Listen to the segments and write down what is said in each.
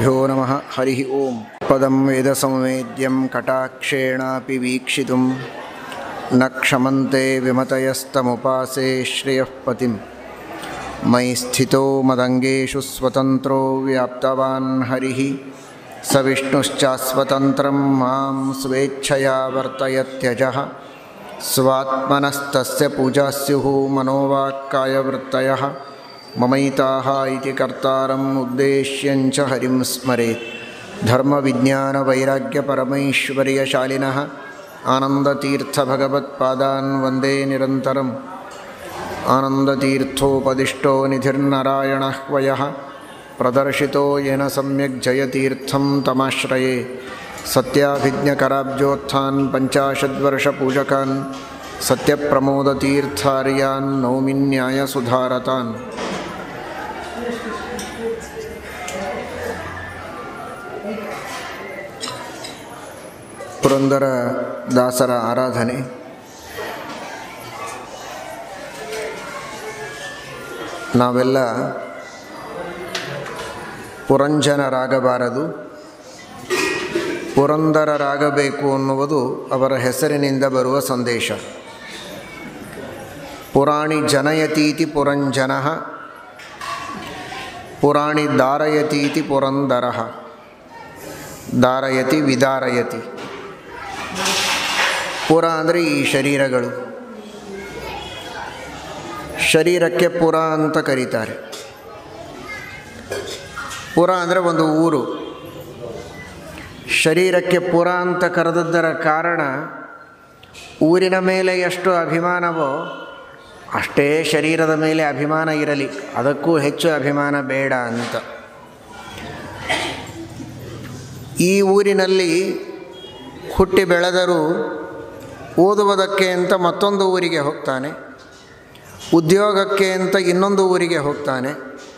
श्रीगुरुभ्यो नमः हरिः ओं पदं वेदसंवेद्यं कटाक्षेणापि वीक्षितुं न क्षमन्ते विमतयस्तमुपासे श्रियः पतिं मयि स्थितो मदङ्गेषु स्वतन्त्रो व्याप्तवान् हरिः स विष्णुश्चास्वतन्त्रं मां स्वेच्छया वर्तयत्यजः स्वात्मनस्तस्य पूजा स्युः मनोवाक्कायवृत्तयः ममैताः इति कर्तारम् उद्देश्यञ्च हरिं स्मरेत् धर्मविज्ञानवैराग्यपरमैश्वर्यशालिनः आनन्दतीर्थभगवत्पादान् वन्दे निरन्तरम् आनन्दतीर्थोपदिष्टो निधिर्नारायणः वयः प्रदर्शितो येन सम्यक् जयतीर्थं तमाश्रये सत्याभिज्ञकराब्जोत्थान् पञ्चाशद्वर्षपूजकान् सत्यप्रमोदतीर्थार्यान् नौमिन्यायसुधारतान् ಪುರಂದರ ದಾಸರ ಆರಾಧನೆ ನಾವೆಲ್ಲ ಪುರಂಜನರಾಗಬಾರದು ಪುರಂದರರಾಗಬೇಕು ಅನ್ನುವುದು ಅವರ ಹೆಸರಿನಿಂದ ಬರುವ ಸಂದೇಶ ಪುರಾಣಿ ಜನಯತೀತಿ ಪುರಂಜನ ಪುರಾಣಿ ದಾರಯತೀತಿ ಪುರಂದರ ದಾರಯತಿ ವಿದಾರಯತಿ ಪುರ ಅಂದರೆ ಈ ಶರೀರಗಳು ಶರೀರಕ್ಕೆ ಪುರ ಅಂತ ಕರೀತಾರೆ ಪುರ ಅಂದರೆ ಒಂದು ಊರು ಶರೀರಕ್ಕೆ ಪುರ ಅಂತ ಕರೆದದ್ದರ ಕಾರಣ ಊರಿನ ಮೇಲೆ ಎಷ್ಟು ಅಭಿಮಾನವೋ ಅಷ್ಟೇ ಶರೀರದ ಮೇಲೆ ಅಭಿಮಾನ ಇರಲಿ ಅದಕ್ಕೂ ಹೆಚ್ಚು ಅಭಿಮಾನ ಬೇಡ ಅಂತ ಈ ಊರಿನಲ್ಲಿ ಹುಟ್ಟಿ ಬೆಳೆದರೂ ಓದುವುದಕ್ಕೆ ಅಂತ ಮತ್ತೊಂದು ಊರಿಗೆ ಹೋಗ್ತಾನೆ ಉದ್ಯೋಗಕ್ಕೆ ಅಂತ ಇನ್ನೊಂದು ಊರಿಗೆ ಹೋಗ್ತಾನೆ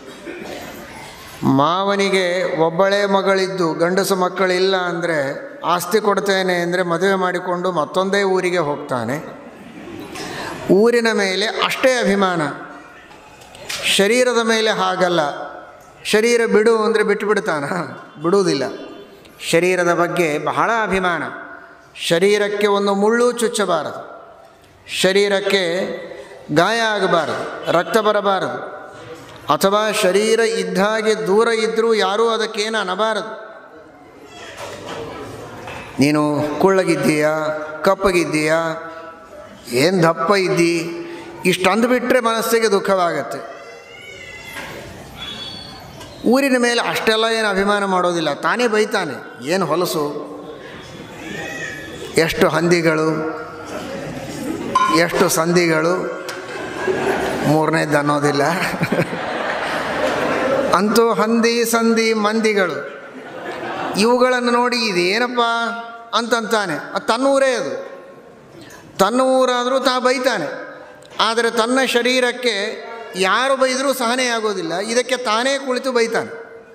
ಮಾವನಿಗೆ ಒಬ್ಬಳೇ ಮಗಳಿದ್ದು ಗಂಡಸು ಮಕ್ಕಳಿಲ್ಲ ಅಂದರೆ ಆಸ್ತಿ ಕೊಡ್ತೇನೆ ಅಂದರೆ ಮದುವೆ ಮಾಡಿಕೊಂಡು ಮತ್ತೊಂದೇ ಊರಿಗೆ ಹೋಗ್ತಾನೆ ಊರಿನ ಮೇಲೆ ಅಷ್ಟೇ ಅಭಿಮಾನ ಶರೀರದ ಮೇಲೆ ಹಾಗಲ್ಲ ಶರೀರ ಬಿಡು ಅಂದರೆ ಬಿಟ್ಟುಬಿಡ್ತಾನ ಬಿಡುವುದಿಲ್ಲ ಶರೀರದ ಬಗ್ಗೆ ಬಹಳ ಅಭಿಮಾನ ಶರೀರಕ್ಕೆ ಒಂದು ಮುಳ್ಳು ಚುಚ್ಚಬಾರದು ಶರೀರಕ್ಕೆ ಗಾಯ ಆಗಬಾರದು ರಕ್ತ ಬರಬಾರದು ಅಥವಾ ಶರೀರ ಇದ್ದಾಗೆ ದೂರ ಇದ್ದರೂ ಯಾರೂ ಅದಕ್ಕೇನು ಅನ್ನಬಾರದು ನೀನು ಕುಳ್ಳಗಿದ್ದೀಯಾ ಕಪ್ಪಗಿದ್ದೀಯಾ ಏನು ದಪ್ಪ ಇದ್ದಿ ಇಷ್ಟು ಅಂದುಬಿಟ್ರೆ ಮನಸ್ಸಿಗೆ ದುಃಖವಾಗತ್ತೆ ಊರಿನ ಮೇಲೆ ಅಷ್ಟೆಲ್ಲ ಏನು ಅಭಿಮಾನ ಮಾಡೋದಿಲ್ಲ ತಾನೇ ಬೈತಾನೆ ಏನು ಹೊಲಸು ಎಷ್ಟು ಹಂದಿಗಳು ಎಷ್ಟು ಸಂಧಿಗಳು ಮೂರನೇದು ಅನ್ನೋದಿಲ್ಲ ಅಂತೂ ಹಂದಿ ಸಂಧಿ ಮಂದಿಗಳು ಇವುಗಳನ್ನು ನೋಡಿ ಇದೇನಪ್ಪ ಅಂತಂತಾನೆ ಅದು ತನ್ನ ಊರೇ ಅದು ತನ್ನ ಊರಾದರೂ ತಾ ಬೈತಾನೆ ಆದರೆ ತನ್ನ ಶರೀರಕ್ಕೆ ಯಾರು ಬೈದರೂ ಸಹನೆ ಆಗೋದಿಲ್ಲ ಇದಕ್ಕೆ ತಾನೇ ಕುಳಿತು ಬೈತಾನೆ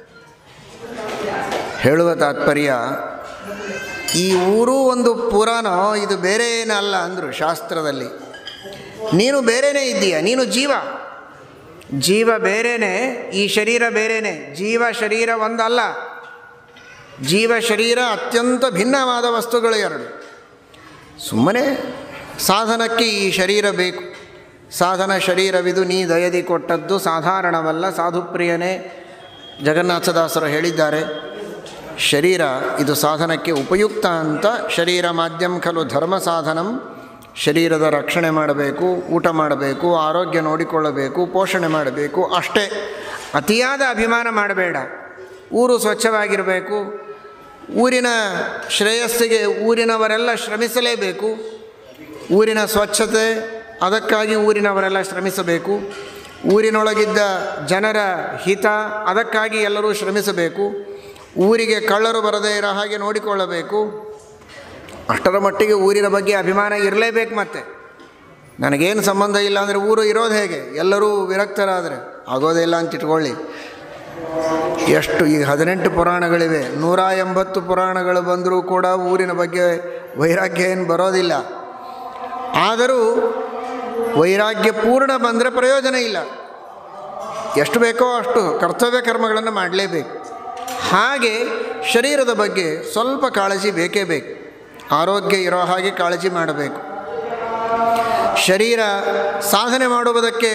ಹೇಳುವ ತಾತ್ಪರ್ಯ ಈ ಊರು ಒಂದು ಪುರಾಣ ಇದು ಬೇರೆ ಏನಲ್ಲ ಅಂದರು ಶಾಸ್ತ್ರದಲ್ಲಿ ನೀನು ಬೇರೆಯೇ ಇದ್ದೀಯ ನೀನು ಜೀವ ಜೀವ ಬೇರೆಯೇ ಈ ಶರೀರ ಬೇರೆಯೇ ಜೀವ ಶರೀರ ಒಂದಲ್ಲ ಜೀವ ಶರೀರ ಅತ್ಯಂತ ಭಿನ್ನವಾದ ವಸ್ತುಗಳು ಎರಡು ಸುಮ್ಮನೆ ಸಾಧನಕ್ಕೆ ಈ ಶರೀರ ಬೇಕು ಸಾಧನ ಶರೀರವಿದು ನೀ ದಯದಿ ಕೊಟ್ಟದ್ದು ಸಾಧಾರಣವಲ್ಲ ಸಾಧುಪ್ರಿಯನೇ ಜಗನ್ನಾಥದಾಸರು ಹೇಳಿದ್ದಾರೆ ಶರೀರ ಇದು ಸಾಧನಕ್ಕೆ ಉಪಯುಕ್ತ ಅಂತ ಶರೀರ ಮಾಧ್ಯಮ ಖಲು ಧರ್ಮ ಸಾಧನಂ ಶರೀರದ ರಕ್ಷಣೆ ಮಾಡಬೇಕು ಊಟ ಮಾಡಬೇಕು ಆರೋಗ್ಯ ನೋಡಿಕೊಳ್ಳಬೇಕು ಪೋಷಣೆ ಮಾಡಬೇಕು ಅಷ್ಟೇ ಅತಿಯಾದ ಅಭಿಮಾನ ಮಾಡಬೇಡ ಊರು ಸ್ವಚ್ಛವಾಗಿರಬೇಕು ಊರಿನ ಶ್ರೇಯಸ್ಸಿಗೆ ಊರಿನವರೆಲ್ಲ ಶ್ರಮಿಸಲೇಬೇಕು ಊರಿನ ಸ್ವಚ್ಛತೆ ಅದಕ್ಕಾಗಿ ಊರಿನವರೆಲ್ಲ ಶ್ರಮಿಸಬೇಕು ಊರಿನೊಳಗಿದ್ದ ಜನರ ಹಿತ ಅದಕ್ಕಾಗಿ ಎಲ್ಲರೂ ಶ್ರಮಿಸಬೇಕು ಊರಿಗೆ ಕಳ್ಳರು ಬರದೇ ಇರೋ ಹಾಗೆ ನೋಡಿಕೊಳ್ಳಬೇಕು ಅಷ್ಟರ ಮಟ್ಟಿಗೆ ಊರಿನ ಬಗ್ಗೆ ಅಭಿಮಾನ ಇರಲೇಬೇಕು ಮತ್ತೆ ನನಗೇನು ಸಂಬಂಧ ಇಲ್ಲ ಅಂದರೆ ಊರು ಇರೋದು ಹೇಗೆ ಎಲ್ಲರೂ ವಿರಕ್ತರಾದರೆ ಆಗೋದೇ ಇಲ್ಲ ಅಂತ ಇಟ್ಕೊಳ್ಳಿ ಎಷ್ಟು ಈಗ ಹದಿನೆಂಟು ಪುರಾಣಗಳಿವೆ ನೂರ ಎಂಬತ್ತು ಪುರಾಣಗಳು ಬಂದರೂ ಕೂಡ ಊರಿನ ಬಗ್ಗೆ ವೈರಾಗ್ಯ ಏನು ಬರೋದಿಲ್ಲ ಆದರೂ ವೈರಾಗ್ಯ ಪೂರ್ಣ ಬಂದರೆ ಪ್ರಯೋಜನ ಇಲ್ಲ ಎಷ್ಟು ಬೇಕೋ ಅಷ್ಟು ಕರ್ತವ್ಯ ಕರ್ಮಗಳನ್ನು ಮಾಡಲೇಬೇಕು ಹಾಗೆ ಶರೀರದ ಬಗ್ಗೆ ಸ್ವಲ್ಪ ಕಾಳಜಿ ಬೇಕೇ ಬೇಕು ಆರೋಗ್ಯ ಇರೋ ಹಾಗೆ ಕಾಳಜಿ ಮಾಡಬೇಕು ಶರೀರ ಸಾಧನೆ ಮಾಡುವುದಕ್ಕೆ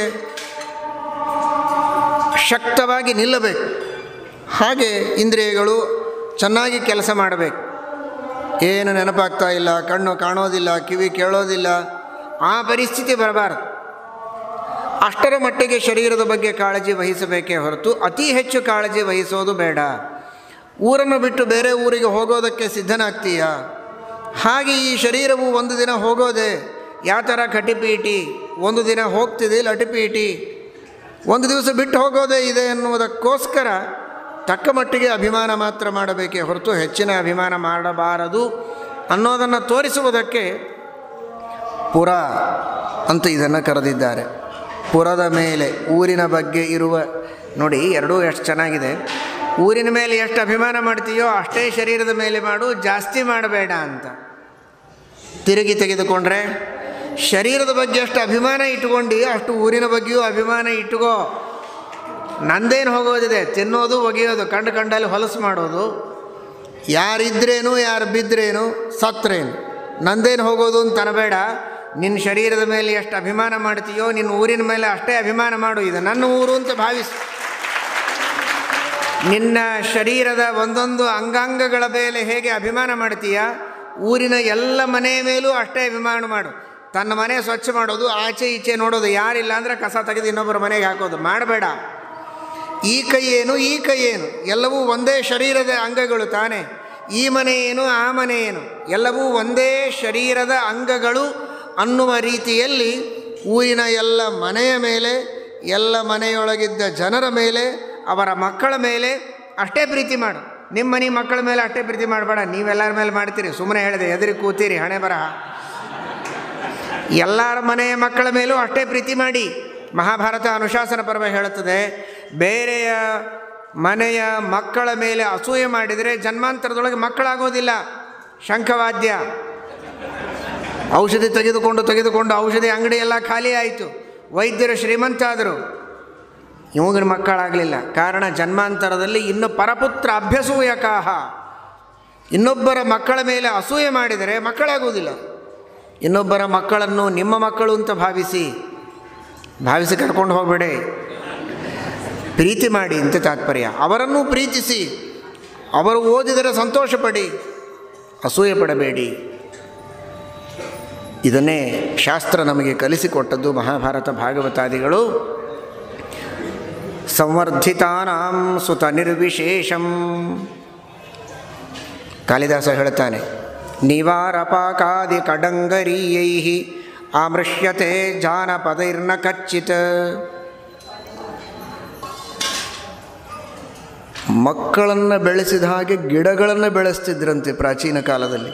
ಶಕ್ತವಾಗಿ ನಿಲ್ಲಬೇಕು ಹಾಗೆ ಇಂದ್ರಿಯಗಳು ಚೆನ್ನಾಗಿ ಕೆಲಸ ಮಾಡಬೇಕು ಏನು ನೆನಪಾಗ್ತಾ ಇಲ್ಲ ಕಣ್ಣು ಕಾಣೋದಿಲ್ಲ ಕಿವಿ ಕೇಳೋದಿಲ್ಲ ಆ ಪರಿಸ್ಥಿತಿ ಬರಬಾರದು ಅಷ್ಟರ ಮಟ್ಟಿಗೆ ಶರೀರದ ಬಗ್ಗೆ ಕಾಳಜಿ ವಹಿಸಬೇಕೇ ಹೊರತು ಅತಿ ಹೆಚ್ಚು ಕಾಳಜಿ ವಹಿಸೋದು ಬೇಡ ಊರನ್ನು ಬಿಟ್ಟು ಬೇರೆ ಊರಿಗೆ ಹೋಗೋದಕ್ಕೆ ಸಿದ್ಧನಾಗ್ತೀಯಾ ಹಾಗೆ ಈ ಶರೀರವು ಒಂದು ದಿನ ಹೋಗೋದೆ ಯಾವ ಥರ ಕಟಿಪೀಟಿ ಒಂದು ದಿನ ಹೋಗ್ತಿದೆ ಲಟಿಪೀಟಿ ಒಂದು ದಿವಸ ಬಿಟ್ಟು ಹೋಗೋದೇ ಇದೆ ಎನ್ನುವುದಕ್ಕೋಸ್ಕರ ತಕ್ಕ ಮಟ್ಟಿಗೆ ಅಭಿಮಾನ ಮಾತ್ರ ಮಾಡಬೇಕೇ ಹೊರತು ಹೆಚ್ಚಿನ ಅಭಿಮಾನ ಮಾಡಬಾರದು ಅನ್ನೋದನ್ನು ತೋರಿಸುವುದಕ್ಕೆ ಪುರ ಅಂತ ಇದನ್ನು ಕರೆದಿದ್ದಾರೆ ಪುರದ ಮೇಲೆ ಊರಿನ ಬಗ್ಗೆ ಇರುವ ನೋಡಿ ಎರಡೂ ಎಷ್ಟು ಚೆನ್ನಾಗಿದೆ ಊರಿನ ಮೇಲೆ ಎಷ್ಟು ಅಭಿಮಾನ ಮಾಡ್ತೀಯೋ ಅಷ್ಟೇ ಶರೀರದ ಮೇಲೆ ಮಾಡು ಜಾಸ್ತಿ ಮಾಡಬೇಡ ಅಂತ ತಿರುಗಿ ತೆಗೆದುಕೊಂಡ್ರೆ ಶರೀರದ ಬಗ್ಗೆ ಎಷ್ಟು ಅಭಿಮಾನ ಇಟ್ಕೊಂಡು ಅಷ್ಟು ಊರಿನ ಬಗ್ಗೆಯೂ ಅಭಿಮಾನ ಇಟ್ಕೋ ನಂದೇನು ಹೋಗೋದಿದೆ ತಿನ್ನೋದು ಒಗೆಯೋದು ಕಂಡು ಕಂಡಲ್ಲಿ ಹೊಲಸು ಮಾಡೋದು ಯಾರಿದ್ರೇನು ಯಾರು ಬಿದ್ದರೇನು ಸತ್ರೇನು ನಂದೇನು ಹೋಗೋದು ಅಂತ ಅನಬೇಡ ನಿನ್ನ ಶರೀರದ ಮೇಲೆ ಎಷ್ಟು ಅಭಿಮಾನ ಮಾಡ್ತೀಯೋ ನಿನ್ನ ಊರಿನ ಮೇಲೆ ಅಷ್ಟೇ ಅಭಿಮಾನ ಮಾಡು ಇದು ನನ್ನ ಊರು ಅಂತ ಭಾವಿಸು ನಿನ್ನ ಶರೀರದ ಒಂದೊಂದು ಅಂಗಾಂಗಗಳ ಮೇಲೆ ಹೇಗೆ ಅಭಿಮಾನ ಮಾಡ್ತೀಯ ಊರಿನ ಎಲ್ಲ ಮನೆಯ ಮೇಲೂ ಅಷ್ಟೇ ಅಭಿಮಾನ ಮಾಡು ತನ್ನ ಮನೆ ಸ್ವಚ್ಛ ಮಾಡೋದು ಆಚೆ ಈಚೆ ನೋಡೋದು ಯಾರಿಲ್ಲ ಅಂದರೆ ಕಸ ತೆಗೆದು ಇನ್ನೊಬ್ಬರ ಮನೆಗೆ ಹಾಕೋದು ಮಾಡಬೇಡ ಈ ಕೈ ಏನು ಈ ಕೈ ಏನು ಎಲ್ಲವೂ ಒಂದೇ ಶರೀರದ ಅಂಗಗಳು ತಾನೇ ಈ ಮನೆ ಏನು ಆ ಮನೆ ಏನು ಎಲ್ಲವೂ ಒಂದೇ ಶರೀರದ ಅಂಗಗಳು ಅನ್ನುವ ರೀತಿಯಲ್ಲಿ ಊರಿನ ಎಲ್ಲ ಮನೆಯ ಮೇಲೆ ಎಲ್ಲ ಮನೆಯೊಳಗಿದ್ದ ಜನರ ಮೇಲೆ ಅವರ ಮಕ್ಕಳ ಮೇಲೆ ಅಷ್ಟೇ ಪ್ರೀತಿ ಮಾಡು ನಿಮ್ಮ ಮನೆ ಮಕ್ಕಳ ಮೇಲೆ ಅಷ್ಟೇ ಪ್ರೀತಿ ಮಾಡಬೇಡ ನೀವೆಲ್ಲರ ಮೇಲೆ ಮಾಡ್ತೀರಿ ಸುಮ್ಮನೆ ಹೇಳಿದೆ ಎದುರಿ ಕೂತೀರಿ ಹಣೆ ಬರಹ ಎಲ್ಲರ ಮನೆಯ ಮಕ್ಕಳ ಮೇಲೂ ಅಷ್ಟೇ ಪ್ರೀತಿ ಮಾಡಿ ಮಹಾಭಾರತ ಅನುಶಾಸನ ಪರ್ವ ಹೇಳುತ್ತದೆ ಬೇರೆಯ ಮನೆಯ ಮಕ್ಕಳ ಮೇಲೆ ಅಸೂಯೆ ಮಾಡಿದರೆ ಜನ್ಮಾಂತರದೊಳಗೆ ಮಕ್ಕಳಾಗೋದಿಲ್ಲ ಶಂಖವಾದ್ಯ ಔಷಧಿ ತೆಗೆದುಕೊಂಡು ತೆಗೆದುಕೊಂಡು ಔಷಧಿ ಅಂಗಡಿ ಎಲ್ಲ ಖಾಲಿ ಆಯಿತು ವೈದ್ಯರು ಶ್ರೀಮಂತ ಆದರು ಇವಾಗಿನ ಮಕ್ಕಳಾಗಲಿಲ್ಲ ಕಾರಣ ಜನ್ಮಾಂತರದಲ್ಲಿ ಇನ್ನು ಪರಪುತ್ರ ಅಭ್ಯಸೂಯಕಾಹ ಇನ್ನೊಬ್ಬರ ಮಕ್ಕಳ ಮೇಲೆ ಅಸೂಯೆ ಮಾಡಿದರೆ ಮಕ್ಕಳಾಗುವುದಿಲ್ಲ ಇನ್ನೊಬ್ಬರ ಮಕ್ಕಳನ್ನು ನಿಮ್ಮ ಮಕ್ಕಳು ಅಂತ ಭಾವಿಸಿ ಭಾವಿಸಿ ಕರ್ಕೊಂಡು ಹೋಗಬೇಡಿ ಪ್ರೀತಿ ಮಾಡಿ ಅಂತ ತಾತ್ಪರ್ಯ ಅವರನ್ನೂ ಪ್ರೀತಿಸಿ ಅವರು ಓದಿದರೆ ಸಂತೋಷಪಡಿ ಅಸೂಯೆ ಪಡಬೇಡಿ ಇದನ್ನೇ ಶಾಸ್ತ್ರ ನಮಗೆ ಕಲಿಸಿಕೊಟ್ಟದ್ದು ಮಹಾಭಾರತ ಭಾಗವತಾದಿಗಳು ಸಂವರ್ಧಿತಾನಾಂ ಸುತ ನಿರ್ವಿಶೇಷಂ ಕಾಳಿದಾಸ ಹೇಳ್ತಾನೆ ನಿವಾರಪಾಕಾದಿ ಕಡಂಗರೀಯೈ ಆಮೃಶ್ಯತೆ ಜಾನಪದೈರ್ನ ಕಚ್ಚಿತ್ ಮಕ್ಕಳನ್ನು ಬೆಳೆಸಿದ ಹಾಗೆ ಗಿಡಗಳನ್ನು ಬೆಳೆಸ್ತಿದ್ರಂತೆ ಪ್ರಾಚೀನ ಕಾಲದಲ್ಲಿ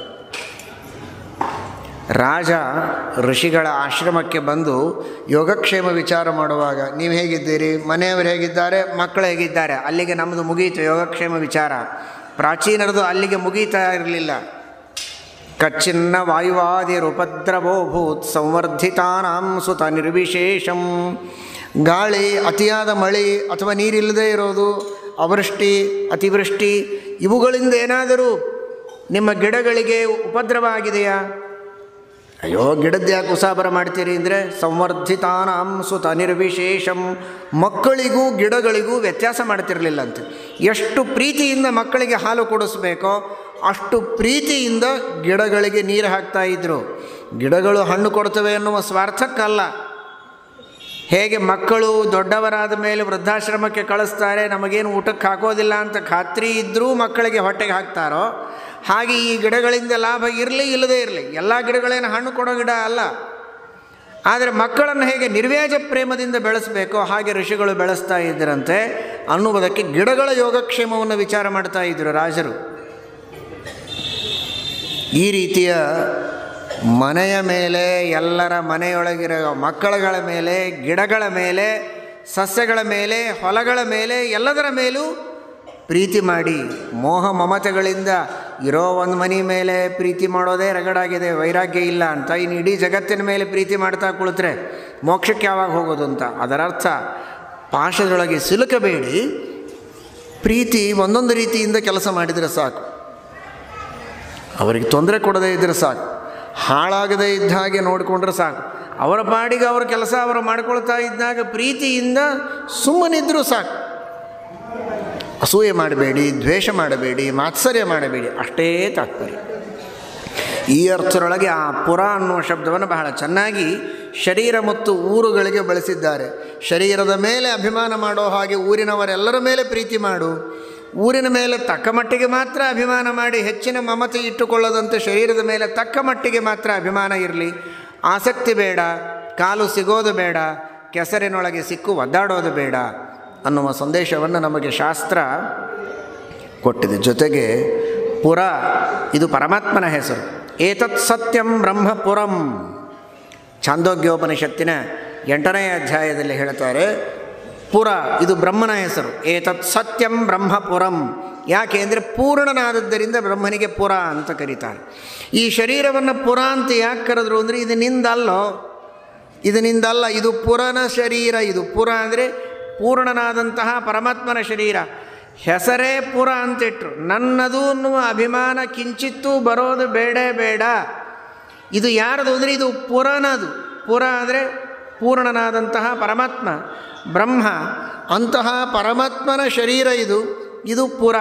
ರಾಜ ಋಷಿಗಳ ಆಶ್ರಮಕ್ಕೆ ಬಂದು ಯೋಗಕ್ಷೇಮ ವಿಚಾರ ಮಾಡುವಾಗ ನೀವು ಹೇಗಿದ್ದೀರಿ ಮನೆಯವರು ಹೇಗಿದ್ದಾರೆ ಮಕ್ಕಳು ಹೇಗಿದ್ದಾರೆ ಅಲ್ಲಿಗೆ ನಮ್ಮದು ಮುಗಿಯಿತು ಯೋಗಕ್ಷೇಮ ವಿಚಾರ ಪ್ರಾಚೀನರದು ಅಲ್ಲಿಗೆ ಮುಗೀತಾ ಇರಲಿಲ್ಲ ಕಚ್ಚಿನ್ನ ವಾಯುವಾದಿರುಪದ್ರವೋ ಭೂತ್ ಸಂವರ್ಧಿತಾನಾಂ ಸುತ ನಿರ್ವಿಶೇಷಂ ಗಾಳಿ ಅತಿಯಾದ ಮಳೆ ಅಥವಾ ನೀರಿಲ್ಲದೆ ಇರೋದು ಅವೃಷ್ಟಿ ಅತಿವೃಷ್ಟಿ ಇವುಗಳಿಂದ ಏನಾದರೂ ನಿಮ್ಮ ಗಿಡಗಳಿಗೆ ಉಪದ್ರವ ಆಗಿದೆಯಾ ಅಯ್ಯೋ ಗಿಡದ ಯಾಕೆ ಉಸಾಬರ ಮಾಡ್ತೀರಿ ಅಂದರೆ ಸಂವರ್ಧಿತಾನಾಂ ಸುತ ನಿರ್ವಿಶೇಷಂ ಮಕ್ಕಳಿಗೂ ಗಿಡಗಳಿಗೂ ವ್ಯತ್ಯಾಸ ಮಾಡ್ತಿರಲಿಲ್ಲಂತೆ ಎಷ್ಟು ಪ್ರೀತಿಯಿಂದ ಮಕ್ಕಳಿಗೆ ಹಾಲು ಕೊಡಿಸ್ಬೇಕೋ ಅಷ್ಟು ಪ್ರೀತಿಯಿಂದ ಗಿಡಗಳಿಗೆ ನೀರು ಹಾಕ್ತಾ ಇದ್ದರು ಗಿಡಗಳು ಹಣ್ಣು ಕೊಡ್ತವೆ ಎನ್ನುವ ಸ್ವಾರ್ಥಕ್ಕಲ್ಲ ಹೇಗೆ ಮಕ್ಕಳು ದೊಡ್ಡವರಾದ ಮೇಲೆ ವೃದ್ಧಾಶ್ರಮಕ್ಕೆ ಕಳಿಸ್ತಾರೆ ನಮಗೇನು ಊಟಕ್ಕೆ ಹಾಕೋದಿಲ್ಲ ಅಂತ ಖಾತ್ರಿ ಇದ್ದರೂ ಮಕ್ಕಳಿಗೆ ಹೊಟ್ಟೆಗೆ ಹಾಕ್ತಾರೋ ಹಾಗೆ ಈ ಗಿಡಗಳಿಂದ ಲಾಭ ಇರಲಿ ಇಲ್ಲದೇ ಇರಲಿ ಎಲ್ಲ ಗಿಡಗಳೇನು ಹಣ್ಣು ಕೊಡೋ ಗಿಡ ಅಲ್ಲ ಆದರೆ ಮಕ್ಕಳನ್ನು ಹೇಗೆ ನಿರ್ವ್ಯಾಜ ಪ್ರೇಮದಿಂದ ಬೆಳೆಸಬೇಕೋ ಹಾಗೆ ಋಷಿಗಳು ಬೆಳೆಸ್ತಾ ಇದ್ದರಂತೆ ಅನ್ನುವುದಕ್ಕೆ ಗಿಡಗಳ ಯೋಗಕ್ಷೇಮವನ್ನು ವಿಚಾರ ಮಾಡ್ತಾ ಇದ್ದರು ರಾಜರು ಈ ರೀತಿಯ ಮನೆಯ ಮೇಲೆ ಎಲ್ಲರ ಮನೆಯೊಳಗಿರೋ ಮಕ್ಕಳುಗಳ ಮೇಲೆ ಗಿಡಗಳ ಮೇಲೆ ಸಸ್ಯಗಳ ಮೇಲೆ ಹೊಲಗಳ ಮೇಲೆ ಎಲ್ಲದರ ಮೇಲೂ ಪ್ರೀತಿ ಮಾಡಿ ಮೋಹ ಮಮತೆಗಳಿಂದ ಇರೋ ಒಂದು ಮನೆ ಮೇಲೆ ಪ್ರೀತಿ ಮಾಡೋದೇ ರಗಡಾಗಿದೆ ವೈರಾಗ್ಯ ಇಲ್ಲ ಅಂತ ಇನ್ನು ಇಡೀ ಜಗತ್ತಿನ ಮೇಲೆ ಪ್ರೀತಿ ಮಾಡ್ತಾ ಕುಳಿತರೆ ಮೋಕ್ಷಕ್ಕೆ ಯಾವಾಗ ಹೋಗೋದು ಅಂತ ಅದರರ್ಥ ಪಾಶದೊಳಗೆ ಸಿಲುಕಬೇಡಿ ಪ್ರೀತಿ ಒಂದೊಂದು ರೀತಿಯಿಂದ ಕೆಲಸ ಮಾಡಿದರೆ ಸಾಕು ಅವರಿಗೆ ತೊಂದರೆ ಕೊಡದೇ ಇದ್ದರೆ ಸಾಕು ಹಾಳಾಗದೇ ಇದ್ದ ಹಾಗೆ ನೋಡಿಕೊಂಡ್ರೆ ಸಾಕು ಅವರ ಪಾಡಿಗೆ ಅವರ ಕೆಲಸ ಅವರು ಮಾಡ್ಕೊಳ್ತಾ ಇದ್ದಾಗ ಪ್ರೀತಿಯಿಂದ ಸುಮ್ಮನಿದ್ದರೂ ಸಾಕು ಅಸೂಯೆ ಮಾಡಬೇಡಿ ದ್ವೇಷ ಮಾಡಬೇಡಿ ಮಾತ್ಸರ್ಯ ಮಾಡಬೇಡಿ ಅಷ್ಟೇ ತಾತ್ಪರ್ಯ ಈ ಅರ್ಥದೊಳಗೆ ಆ ಪುರ ಅನ್ನುವ ಶಬ್ದವನ್ನು ಬಹಳ ಚೆನ್ನಾಗಿ ಶರೀರ ಮತ್ತು ಊರುಗಳಿಗೆ ಬಳಸಿದ್ದಾರೆ ಶರೀರದ ಮೇಲೆ ಅಭಿಮಾನ ಮಾಡೋ ಹಾಗೆ ಊರಿನವರೆಲ್ಲರ ಮೇಲೆ ಪ್ರೀತಿ ಮಾಡು ಊರಿನ ಮೇಲೆ ತಕ್ಕ ಮಟ್ಟಿಗೆ ಮಾತ್ರ ಅಭಿಮಾನ ಮಾಡಿ ಹೆಚ್ಚಿನ ಮಮತೆ ಇಟ್ಟುಕೊಳ್ಳದಂತೆ ಶರೀರದ ಮೇಲೆ ತಕ್ಕ ಮಟ್ಟಿಗೆ ಮಾತ್ರ ಅಭಿಮಾನ ಇರಲಿ ಆಸಕ್ತಿ ಬೇಡ ಕಾಲು ಸಿಗೋದು ಬೇಡ ಕೆಸರಿನೊಳಗೆ ಸಿಕ್ಕು ಒದ್ದಾಡೋದು ಬೇಡ ಅನ್ನುವ ಸಂದೇಶವನ್ನು ನಮಗೆ ಶಾಸ್ತ್ರ ಕೊಟ್ಟಿದೆ ಜೊತೆಗೆ ಪುರ ಇದು ಪರಮಾತ್ಮನ ಹೆಸರು ಏತತ್ ಸತ್ಯಂ ಬ್ರಹ್ಮಪುರಂ ಛಾಂದೋಗ್ಯೋಪನಿಷತ್ತಿನ ಎಂಟನೇ ಅಧ್ಯಾಯದಲ್ಲಿ ಹೇಳ್ತಾರೆ ಪುರ ಇದು ಬ್ರಹ್ಮನ ಹೆಸರು ಏತತ್ ಸತ್ಯಂ ಬ್ರಹ್ಮಪುರಂ ಯಾಕೆ ಅಂದರೆ ಪೂರ್ಣನಾದದ್ದರಿಂದ ಬ್ರಹ್ಮನಿಗೆ ಪುರ ಅಂತ ಕರೀತಾರೆ ಈ ಶರೀರವನ್ನು ಪುರ ಅಂತ ಯಾಕೆ ಕರೆದ್ರು ಅಂದರೆ ಇದು ನಿಂದಲ್ಲೋ ಇದು ನಿಂದಲ್ಲ ಇದು ಪುರನ ಶರೀರ ಇದು ಪುರ ಅಂದರೆ ಪೂರ್ಣನಾದಂತಹ ಪರಮಾತ್ಮನ ಶರೀರ ಹೆಸರೇ ಪುರ ಅಂತಿಟ್ರು ನನ್ನದು ಅನ್ನುವ ಅಭಿಮಾನ ಕಿಂಚಿತ್ತೂ ಬರೋದು ಬೇಡ ಬೇಡ ಇದು ಯಾರದು ಅಂದರೆ ಇದು ಪುರನದು ಪುರ ಅಂದರೆ ಪೂರ್ಣನಾದಂತಹ ಪರಮಾತ್ಮ ಬ್ರಹ್ಮ ಅಂತಹ ಪರಮಾತ್ಮನ ಶರೀರ ಇದು ಇದು ಪುರ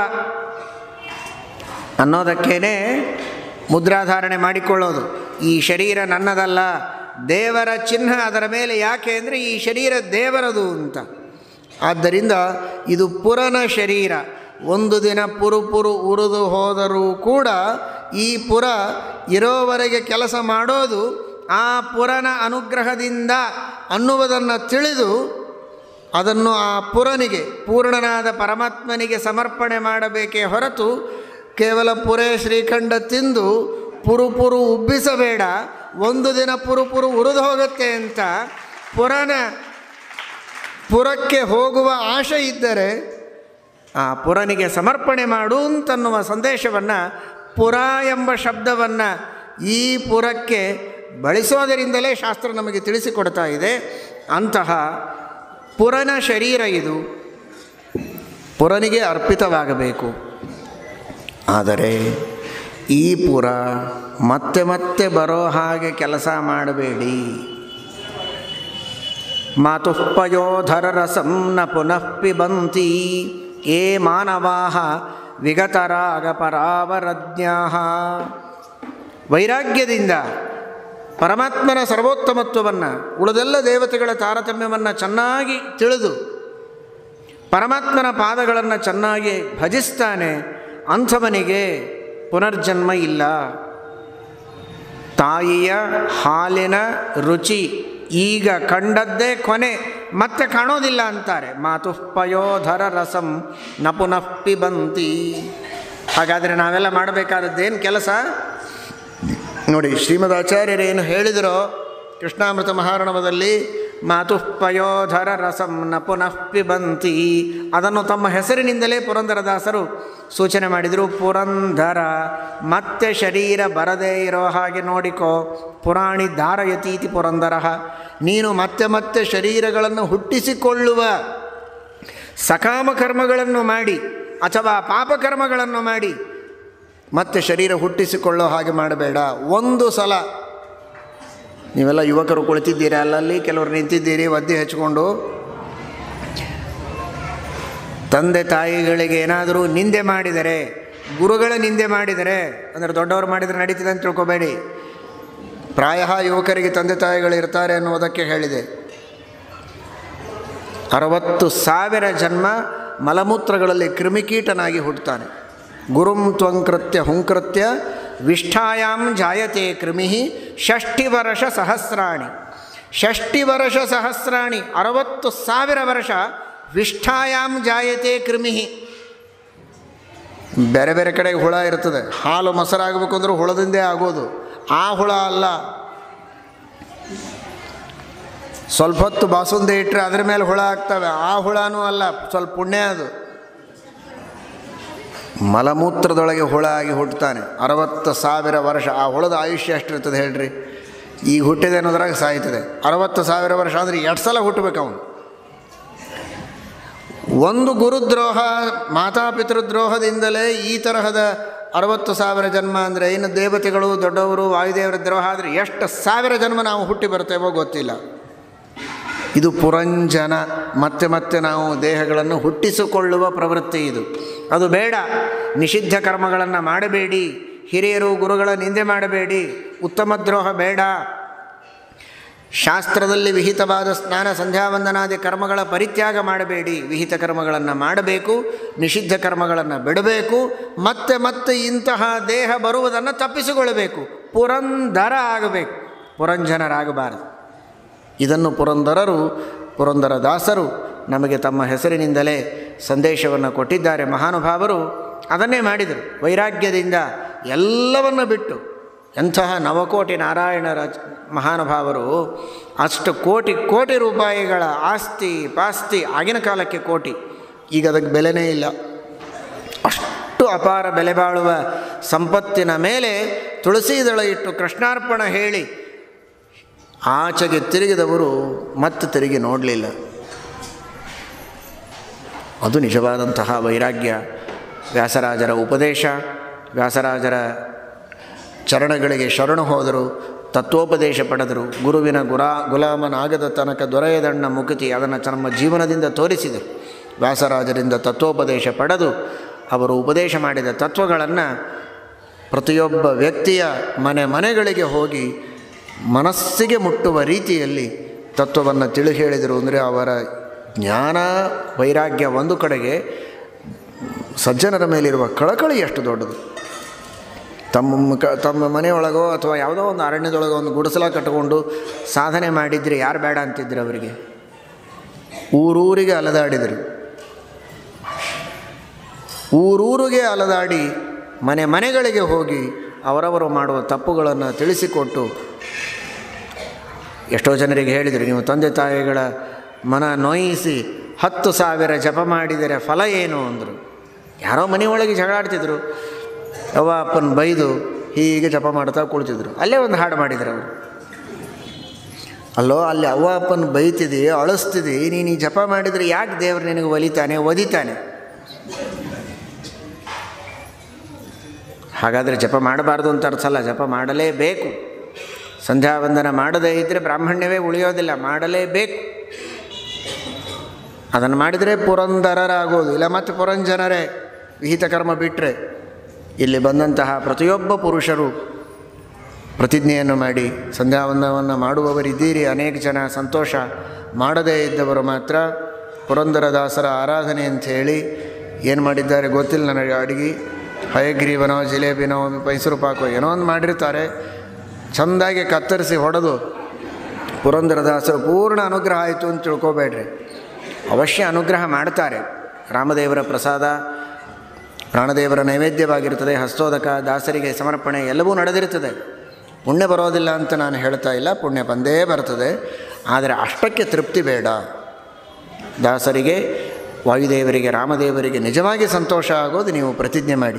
ಅನ್ನೋದಕ್ಕೇ ಮುದ್ರಾಧಾರಣೆ ಮಾಡಿಕೊಳ್ಳೋದು ಈ ಶರೀರ ನನ್ನದಲ್ಲ ದೇವರ ಚಿಹ್ನ ಅದರ ಮೇಲೆ ಯಾಕೆ ಅಂದರೆ ಈ ಶರೀರ ದೇವರದು ಅಂತ ಆದ್ದರಿಂದ ಇದು ಪುರನ ಶರೀರ ಒಂದು ದಿನ ಪುರು ಪುರು ಉರಿದು ಹೋದರೂ ಕೂಡ ಈ ಪುರ ಇರೋವರೆಗೆ ಕೆಲಸ ಮಾಡೋದು ಆ ಪುರನ ಅನುಗ್ರಹದಿಂದ ಅನ್ನುವುದನ್ನು ತಿಳಿದು ಅದನ್ನು ಆ ಪುರನಿಗೆ ಪೂರ್ಣನಾದ ಪರಮಾತ್ಮನಿಗೆ ಸಮರ್ಪಣೆ ಮಾಡಬೇಕೇ ಹೊರತು ಕೇವಲ ಪುರೇ ಶ್ರೀಖಂಡ ತಿಂದು ಪುರು ಪುರು ಉಬ್ಬಿಸಬೇಡ ಒಂದು ದಿನ ಪುರು ಪುರು ಉರಿದು ಹೋಗುತ್ತೆ ಅಂತ ಪುರನ ಪುರಕ್ಕೆ ಹೋಗುವ ಆಶೆ ಇದ್ದರೆ ಆ ಪುರನಿಗೆ ಸಮರ್ಪಣೆ ಮಾಡು ಅಂತನ್ನುವ ಸಂದೇಶವನ್ನು ಪುರ ಎಂಬ ಶಬ್ದವನ್ನು ಈ ಪುರಕ್ಕೆ ಬಳಸೋದರಿಂದಲೇ ಶಾಸ್ತ್ರ ನಮಗೆ ತಿಳಿಸಿಕೊಡ್ತಾ ಇದೆ ಅಂತಹ ಪುರನ ಶರೀರ ಇದು ಪುರನಿಗೆ ಅರ್ಪಿತವಾಗಬೇಕು ಆದರೆ ಈ ಪುರ ಮತ್ತೆ ಮತ್ತೆ ಬರೋ ಹಾಗೆ ಕೆಲಸ ಮಾಡಬೇಡಿ ಮಾತುಃಪಯೋಧರ ರಸಂ ನ ಪುನಃ ಪಿಬಂತಿ ಏ ಮಾನವಾ ವಿಗತರಾಗ ಪರಾವರಜ್ಞಾ ವೈರಾಗ್ಯದಿಂದ ಪರಮಾತ್ಮನ ಸರ್ವೋತ್ತಮತ್ವವನ್ನು ಉಳಿದೆಲ್ಲ ದೇವತೆಗಳ ತಾರತಮ್ಯವನ್ನು ಚೆನ್ನಾಗಿ ತಿಳಿದು ಪರಮಾತ್ಮನ ಪಾದಗಳನ್ನು ಚೆನ್ನಾಗಿ ಭಜಿಸ್ತಾನೆ ಅಂಥವನಿಗೆ ಪುನರ್ಜನ್ಮ ಇಲ್ಲ ತಾಯಿಯ ಹಾಲಿನ ರುಚಿ ಈಗ ಕಂಡದ್ದೇ ಕೊನೆ ಮತ್ತೆ ಕಾಣೋದಿಲ್ಲ ಅಂತಾರೆ ಮಾತುಃಪಯೋಧರ ರಸಂ ನ ಪುನಃ ಪಿಬಂತಿ ಹಾಗಾದರೆ ನಾವೆಲ್ಲ ಮಾಡಬೇಕಾದದ್ದೇನು ಕೆಲಸ ನೋಡಿ ಶ್ರೀಮದ್ ಆಚಾರ್ಯರೇನು ಹೇಳಿದರೋ ಕೃಷ್ಣಾಮೃತ ಮಹಾರಣವದಲ್ಲಿ ಮಾತುಃಪಯೋಧರ ರಸಂ ನ ಪುನಃ ಪಿಬಂತಿ ಅದನ್ನು ತಮ್ಮ ಹೆಸರಿನಿಂದಲೇ ಪುರಂದರದಾಸರು ಸೂಚನೆ ಮಾಡಿದರು ಪುರಂದರ ಮತ್ತೆ ಶರೀರ ಬರದೇ ಇರೋ ಹಾಗೆ ನೋಡಿಕೋ ಪುರಾಣಿ ಧಾರಯತೀತಿ ಪುರಂದರ ನೀನು ಮತ್ತೆ ಮತ್ತೆ ಶರೀರಗಳನ್ನು ಹುಟ್ಟಿಸಿಕೊಳ್ಳುವ ಸಕಾಮ ಕರ್ಮಗಳನ್ನು ಮಾಡಿ ಅಥವಾ ಪಾಪಕರ್ಮಗಳನ್ನು ಮಾಡಿ ಮತ್ತೆ ಶರೀರ ಹುಟ್ಟಿಸಿಕೊಳ್ಳೋ ಹಾಗೆ ಮಾಡಬೇಡ ಒಂದು ಸಲ ನೀವೆಲ್ಲ ಯುವಕರು ಕುಳಿತಿದ್ದೀರಿ ಅಲ್ಲಲ್ಲಿ ಕೆಲವರು ನಿಂತಿದ್ದೀರಿ ಒದ್ದೆ ಹಚ್ಕೊಂಡು ತಂದೆ ತಾಯಿಗಳಿಗೆ ಏನಾದರೂ ನಿಂದೆ ಮಾಡಿದರೆ ಗುರುಗಳ ನಿಂದೆ ಮಾಡಿದರೆ ಅಂದರೆ ದೊಡ್ಡವರು ಮಾಡಿದರೆ ನಡೀತಿದೆ ಅಂತ ತಿಳ್ಕೊಬೇಡಿ ಪ್ರಾಯ ಯುವಕರಿಗೆ ತಂದೆ ತಾಯಿಗಳು ಇರ್ತಾರೆ ಅನ್ನುವುದಕ್ಕೆ ಹೇಳಿದೆ ಅರವತ್ತು ಸಾವಿರ ಜನ್ಮ ಮಲಮೂತ್ರಗಳಲ್ಲಿ ಕ್ರಿಮಿಕೀಟನಾಗಿ ಹುಟ್ಟುತ್ತಾನೆ ಗುರುಂ ತ್ವಂಕೃತ್ಯ ಹುಂಕೃತ್ಯ ವಿಷ್ಠಾಯಾಂ ಜಾಯತೆ ಕ್ರಿಮಿ ಷಷ್ಠಿ ವರ್ಷ ಸಹಸ್ರಾಣಿ ಷಷ್ಠಿ ವರ್ಷ ಸಹಸ್ರಾಣಿ ಅರವತ್ತು ಸಾವಿರ ವರ್ಷ ವಿಷ್ಠಾಯಾಂ ಜಾಯತೆ ಕ್ರಿಮಿ ಬೇರೆ ಬೇರೆ ಕಡೆಗೆ ಹುಳ ಇರ್ತದೆ ಹಾಲು ಮೊಸರಾಗಬೇಕು ಅಂದ್ರೆ ಹುಳದಿಂದೇ ಆಗೋದು ಆ ಹುಳ ಅಲ್ಲ ಸ್ವಲ್ಪ ಹೊತ್ತು ಬಾಸುಂದೆ ಇಟ್ಟರೆ ಅದ್ರ ಮೇಲೆ ಹುಳ ಆಗ್ತವೆ ಆ ಹುಳನೂ ಅಲ್ಲ ಸ್ವಲ್ಪ ಪುಣ್ಯ ಅದು ಮಲಮೂತ್ರದೊಳಗೆ ಹುಳ ಆಗಿ ಹುಟ್ಟುತ್ತಾನೆ ಅರವತ್ತು ಸಾವಿರ ವರ್ಷ ಆ ಹುಳದ ಆಯುಷ್ಯ ಎಷ್ಟಿರ್ತದೆ ಹೇಳ್ರಿ ಈಗ ಹುಟ್ಟಿದೆ ಅನ್ನೋದ್ರಾಗ ಸಾಯ್ತದೆ ಅರವತ್ತು ಸಾವಿರ ವರ್ಷ ಅಂದರೆ ಎಷ್ಟು ಸಲ ಹುಟ್ಟಬೇಕು ಅವನು ಒಂದು ಗುರುದ್ರೋಹ ಮಾತಾಪಿತೃದ್ರೋಹದಿಂದಲೇ ಈ ತರಹದ ಅರವತ್ತು ಸಾವಿರ ಜನ್ಮ ಅಂದರೆ ಇನ್ನು ದೇವತೆಗಳು ದೊಡ್ಡವರು ವಾಯುದೇವರ ದ್ರೋಹ ಆದರೆ ಎಷ್ಟು ಸಾವಿರ ಜನ್ಮ ನಾವು ಹುಟ್ಟಿ ಬರ್ತೇವೋ ಗೊತ್ತಿಲ್ಲ ಇದು ಪುರಂಜನ ಮತ್ತೆ ಮತ್ತೆ ನಾವು ದೇಹಗಳನ್ನು ಹುಟ್ಟಿಸಿಕೊಳ್ಳುವ ಪ್ರವೃತ್ತಿ ಇದು ಅದು ಬೇಡ ನಿಷಿದ್ಧ ಕರ್ಮಗಳನ್ನು ಮಾಡಬೇಡಿ ಹಿರಿಯರು ಗುರುಗಳ ನಿಂದೆ ಮಾಡಬೇಡಿ ಉತ್ತಮ ದ್ರೋಹ ಬೇಡ ಶಾಸ್ತ್ರದಲ್ಲಿ ವಿಹಿತವಾದ ಸ್ನಾನ ಸಂಧ್ಯಾವಂದನಾದಿ ಕರ್ಮಗಳ ಪರಿತ್ಯಾಗ ಮಾಡಬೇಡಿ ವಿಹಿತ ಕರ್ಮಗಳನ್ನು ಮಾಡಬೇಕು ನಿಷಿದ್ಧ ಕರ್ಮಗಳನ್ನು ಬಿಡಬೇಕು ಮತ್ತೆ ಮತ್ತೆ ಇಂತಹ ದೇಹ ಬರುವುದನ್ನು ತಪ್ಪಿಸಿಕೊಳ್ಳಬೇಕು ಪುರಂದರ ಆಗಬೇಕು ಪುರಂಜನರಾಗಬಾರದು ಇದನ್ನು ಪುರಂದರರು ಪುರಂದರ ದಾಸರು ನಮಗೆ ತಮ್ಮ ಹೆಸರಿನಿಂದಲೇ ಸಂದೇಶವನ್ನು ಕೊಟ್ಟಿದ್ದಾರೆ ಮಹಾನುಭಾವರು ಅದನ್ನೇ ಮಾಡಿದರು ವೈರಾಗ್ಯದಿಂದ ಎಲ್ಲವನ್ನು ಬಿಟ್ಟು ಎಂತಹ ನವಕೋಟಿ ನಾರಾಯಣರ ಮಹಾನುಭಾವರು ಅಷ್ಟು ಕೋಟಿ ಕೋಟಿ ರೂಪಾಯಿಗಳ ಆಸ್ತಿ ಪಾಸ್ತಿ ಆಗಿನ ಕಾಲಕ್ಕೆ ಕೋಟಿ ಈಗ ಅದಕ್ಕೆ ಬೆಲೆನೇ ಇಲ್ಲ ಅಷ್ಟು ಅಪಾರ ಬೆಲೆ ಬಾಳುವ ಸಂಪತ್ತಿನ ಮೇಲೆ ತುಳಸಿ ದಳ ಇಟ್ಟು ಕೃಷ್ಣಾರ್ಪಣ ಹೇಳಿ ಆಚೆಗೆ ತಿರುಗಿದವರು ಮತ್ತೆ ತಿರುಗಿ ನೋಡಲಿಲ್ಲ ಅದು ನಿಜವಾದಂತಹ ವೈರಾಗ್ಯ ವ್ಯಾಸರಾಜರ ಉಪದೇಶ ವ್ಯಾಸರಾಜರ ಚರಣಗಳಿಗೆ ಶರಣು ಹೋದರು ತತ್ವೋಪದೇಶ ಪಡೆದರು ಗುರುವಿನ ಗುರಾ ಗುಲಾಮನಾಗದ ತನಕ ದೊರೆಯದಣ್ಣ ಮುಕುತಿ ಅದನ್ನು ತಮ್ಮ ಜೀವನದಿಂದ ತೋರಿಸಿದರು ವ್ಯಾಸರಾಜರಿಂದ ತತ್ವೋಪದೇಶ ಪಡೆದು ಅವರು ಉಪದೇಶ ಮಾಡಿದ ತತ್ವಗಳನ್ನು ಪ್ರತಿಯೊಬ್ಬ ವ್ಯಕ್ತಿಯ ಮನೆ ಮನೆಗಳಿಗೆ ಹೋಗಿ ಮನಸ್ಸಿಗೆ ಮುಟ್ಟುವ ರೀತಿಯಲ್ಲಿ ತತ್ವವನ್ನು ತಿಳಿ ಹೇಳಿದರು ಅಂದರೆ ಅವರ ಜ್ಞಾನ ವೈರಾಗ್ಯ ಒಂದು ಕಡೆಗೆ ಸಜ್ಜನರ ಮೇಲಿರುವ ಕಳಕಳಿ ಎಷ್ಟು ದೊಡ್ಡದು ತಮ್ಮ ಮುಖ ತಮ್ಮ ಮನೆಯೊಳಗೋ ಅಥವಾ ಯಾವುದೋ ಒಂದು ಅರಣ್ಯದೊಳಗೋ ಒಂದು ಗುಡಿಸಲ ಕಟ್ಟಿಕೊಂಡು ಸಾಧನೆ ಮಾಡಿದರೆ ಯಾರು ಬೇಡ ಅಂತಿದ್ರು ಅವರಿಗೆ ಊರೂರಿಗೆ ಅಲದಾಡಿದರು ಊರೂರಿಗೆ ಅಲದಾಡಿ ಮನೆ ಮನೆಗಳಿಗೆ ಹೋಗಿ ಅವರವರು ಮಾಡುವ ತಪ್ಪುಗಳನ್ನು ತಿಳಿಸಿಕೊಟ್ಟು ಎಷ್ಟೋ ಜನರಿಗೆ ಹೇಳಿದರು ನೀವು ತಂದೆ ತಾಯಿಗಳ ಮನ ನೋಯಿಸಿ ಹತ್ತು ಸಾವಿರ ಜಪ ಮಾಡಿದರೆ ಫಲ ಏನು ಅಂದರು ಯಾರೋ ಮನೆಯೊಳಗೆ ಜಗಳಾಡ್ತಿದ್ರು ಅವ್ವ ಅಪ್ಪನ ಬೈದು ಹೀಗೆ ಜಪ ಮಾಡ್ತಾ ಕುಳಿತಿದ್ರು ಅಲ್ಲೇ ಒಂದು ಹಾಡು ಮಾಡಿದ್ರು ಅವರು ಅಲ್ಲೋ ಅಲ್ಲಿ ಅವ್ವ ಅಪ್ಪನ ಬೈತಿದಿ ಅಳಿಸ್ತಿದಿ ನೀನು ಈ ಜಪ ಮಾಡಿದರೆ ಯಾಕೆ ದೇವರು ನಿನಗೆ ಒಲಿತಾನೆ ಒದಿತಾನೆ ಹಾಗಾದರೆ ಜಪ ಮಾಡಬಾರ್ದು ಅಂತ ಅರ್ಥ ಅಲ್ಲ ಜಪ ಮಾಡಲೇಬೇಕು ಸಂಧ್ಯಾವಂದನ ಮಾಡದೇ ಇದ್ದರೆ ಬ್ರಾಹ್ಮಣ್ಯವೇ ಉಳಿಯೋದಿಲ್ಲ ಮಾಡಲೇಬೇಕು ಅದನ್ನು ಮಾಡಿದರೆ ಪುರಂದರರಾಗೋದು ಇಲ್ಲ ಮತ್ತು ಪುರಂಜನರೇ ವಿಹಿತ ಕರ್ಮ ಬಿಟ್ಟರೆ ಇಲ್ಲಿ ಬಂದಂತಹ ಪ್ರತಿಯೊಬ್ಬ ಪುರುಷರು ಪ್ರತಿಜ್ಞೆಯನ್ನು ಮಾಡಿ ಸಂಧ್ಯಾವಂದನವನ್ನು ಮಾಡುವವರಿದ್ದೀರಿ ಅನೇಕ ಜನ ಸಂತೋಷ ಮಾಡದೇ ಇದ್ದವರು ಮಾತ್ರ ಪುರಂದರದಾಸರ ಆರಾಧನೆ ಅಂಥೇಳಿ ಏನು ಮಾಡಿದ್ದಾರೆ ಗೊತ್ತಿಲ್ಲ ನನಗೆ ಅಡಿಗೆ ಹಯಗ್ರೀವನೋ ಜಿಲೇಬಿನೋ ಮೈಸೂರು ಪಾಕೋ ಏನೋ ಒಂದು ಮಾಡಿರ್ತಾರೆ ಚೆಂದಾಗಿ ಕತ್ತರಿಸಿ ಹೊಡೆದು ಪುರಂದರದಾಸರು ಪೂರ್ಣ ಅನುಗ್ರಹ ಆಯಿತು ಅಂತ ತಿಳ್ಕೊಬೇಡ್ರಿ ಅವಶ್ಯ ಅನುಗ್ರಹ ಮಾಡ್ತಾರೆ ರಾಮದೇವರ ಪ್ರಸಾದ ಪ್ರಾಣದೇವರ ನೈವೇದ್ಯವಾಗಿರ್ತದೆ ಹಸ್ತೋದಕ ದಾಸರಿಗೆ ಸಮರ್ಪಣೆ ಎಲ್ಲವೂ ನಡೆದಿರ್ತದೆ ಪುಣ್ಯ ಬರೋದಿಲ್ಲ ಅಂತ ನಾನು ಹೇಳ್ತಾ ಇಲ್ಲ ಪುಣ್ಯ ಬಂದೇ ಬರ್ತದೆ ಆದರೆ ಅಷ್ಟಕ್ಕೆ ತೃಪ್ತಿ ಬೇಡ ದಾಸರಿಗೆ ವಾಯುದೇವರಿಗೆ ರಾಮದೇವರಿಗೆ ನಿಜವಾಗಿ ಸಂತೋಷ ಆಗೋದು ನೀವು ಪ್ರತಿಜ್ಞೆ ಮಾಡಿ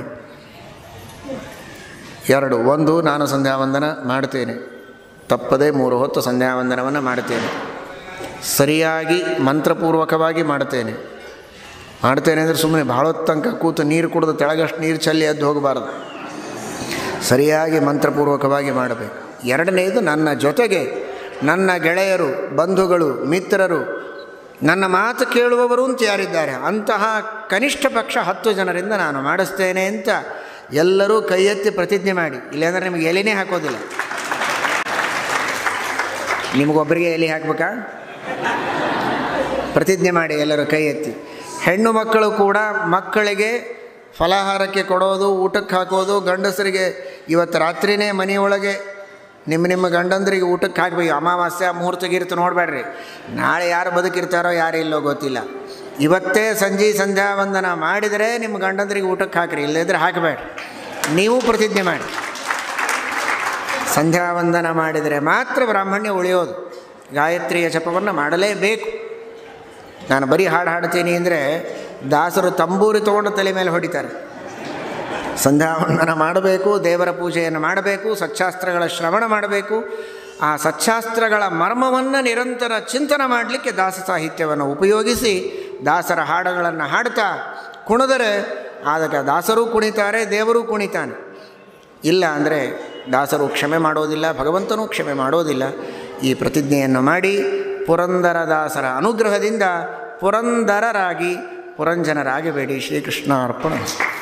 ಎರಡು ಒಂದು ನಾನು ಸಂಧ್ಯಾವಂದನ ಮಾಡ್ತೇನೆ ತಪ್ಪದೇ ಮೂರು ಹೊತ್ತು ಸಂಧ್ಯಾವಂದನವನ್ನು ಮಾಡ್ತೇನೆ ಸರಿಯಾಗಿ ಮಂತ್ರಪೂರ್ವಕವಾಗಿ ಮಾಡ್ತೇನೆ ಮಾಡ್ತೇನೆ ಅಂದರೆ ಸುಮ್ಮನೆ ಭಾಳ ಹೊತ್ತು ತನಕ ಕೂತು ನೀರು ಕುಡಿದು ತೆಳಗಷ್ಟು ನೀರು ಚೆಲ್ಲಿ ಎದ್ದು ಹೋಗಬಾರ್ದು ಸರಿಯಾಗಿ ಮಂತ್ರಪೂರ್ವಕವಾಗಿ ಮಾಡಬೇಕು ಎರಡನೇದು ನನ್ನ ಜೊತೆಗೆ ನನ್ನ ಗೆಳೆಯರು ಬಂಧುಗಳು ಮಿತ್ರರು ನನ್ನ ಮಾತು ಕೇಳುವವರು ಅಂತ ಯಾರಿದ್ದಾರೆ ಅಂತಹ ಕನಿಷ್ಠ ಪಕ್ಷ ಹತ್ತು ಜನರಿಂದ ನಾನು ಮಾಡಿಸ್ತೇನೆ ಅಂತ ಎಲ್ಲರೂ ಕೈ ಎತ್ತಿ ಪ್ರತಿಜ್ಞೆ ಮಾಡಿ ಇಲ್ಲಾಂದರೆ ನಿಮಗೆ ಎಲೆನೇ ಹಾಕೋದಿಲ್ಲ ನಿಮಗೊಬ್ಬರಿಗೆ ಎಲೆ ಹಾಕ್ಬೇಕಾ ಪ್ರತಿಜ್ಞೆ ಮಾಡಿ ಎಲ್ಲರೂ ಕೈ ಎತ್ತಿ ಹೆಣ್ಣು ಮಕ್ಕಳು ಕೂಡ ಮಕ್ಕಳಿಗೆ ಫಲಾಹಾರಕ್ಕೆ ಕೊಡೋದು ಊಟಕ್ಕೆ ಹಾಕೋದು ಗಂಡಸರಿಗೆ ಇವತ್ತು ರಾತ್ರಿನೇ ಮನೆಯೊಳಗೆ ನಿಮ್ಮ ನಿಮ್ಮ ಗಂಡಂದ್ರಿಗೆ ಊಟಕ್ಕೆ ಹಾಕಬೇಕು ಅಮಾವಾಸ್ಯೆ ಮುಹೂರ್ತ ಗೀರ್ತ ನೋಡಬೇಡ್ರಿ ನಾಳೆ ಯಾರು ಬದುಕಿರ್ತಾರೋ ಯಾರು ಇಲ್ಲೋ ಗೊತ್ತಿಲ್ಲ ಇವತ್ತೇ ಸಂಜೆ ಸಂಧ್ಯಾ ವಂದನ ಮಾಡಿದರೆ ನಿಮ್ಮ ಗಂಡಂದ್ರಿಗೆ ಊಟಕ್ಕೆ ಹಾಕ್ರಿ ಇಲ್ಲದಿದ್ದರೆ ಹಾಕಬೇಡ್ರಿ ನೀವು ಪ್ರತಿಜ್ಞೆ ಮಾಡಿ ಸಂಧ್ಯಾ ವಂದನ ಮಾಡಿದರೆ ಮಾತ್ರ ಬ್ರಾಹ್ಮಣ್ಯ ಉಳಿಯೋದು ಗಾಯತ್ರಿಯ ಜಪವನ್ನು ಮಾಡಲೇಬೇಕು ನಾನು ಬರೀ ಹಾಡು ಹಾಡ್ತೀನಿ ಅಂದರೆ ದಾಸರು ತಂಬೂರಿ ತೊಗೊಂಡು ತಲೆ ಮೇಲೆ ಹೊಡಿತಾರೆ ಸಂಧ್ಯಾವಂದನ ಮಾಡಬೇಕು ದೇವರ ಪೂಜೆಯನ್ನು ಮಾಡಬೇಕು ಸಚ್ಚಾಸ್ತ್ರಗಳ ಶ್ರವಣ ಮಾಡಬೇಕು ಆ ಸಚ್ಚಾಸ್ತ್ರಗಳ ಮರ್ಮವನ್ನು ನಿರಂತರ ಚಿಂತನೆ ಮಾಡಲಿಕ್ಕೆ ದಾಸ ಸಾಹಿತ್ಯವನ್ನು ಉಪಯೋಗಿಸಿ ದಾಸರ ಹಾಡುಗಳನ್ನು ಹಾಡ್ತಾ ಕುಣಿದರೆ ಆದಾಗ ದಾಸರೂ ಕುಣಿತಾರೆ ದೇವರು ಕುಣಿತಾನೆ ಇಲ್ಲ ಅಂದರೆ ದಾಸರು ಕ್ಷಮೆ ಮಾಡೋದಿಲ್ಲ ಭಗವಂತನೂ ಕ್ಷಮೆ ಮಾಡೋದಿಲ್ಲ ಈ ಪ್ರತಿಜ್ಞೆಯನ್ನು ಮಾಡಿ ಪುರಂದರ ದಾಸರ ಅನುಗ್ರಹದಿಂದ ಪುರಂದರರಾಗಿ ಪುರಂಜನರಾಗಬೇಡಿ ಶ್ರೀಕೃಷ್ಣ ಅರ್ಪಣ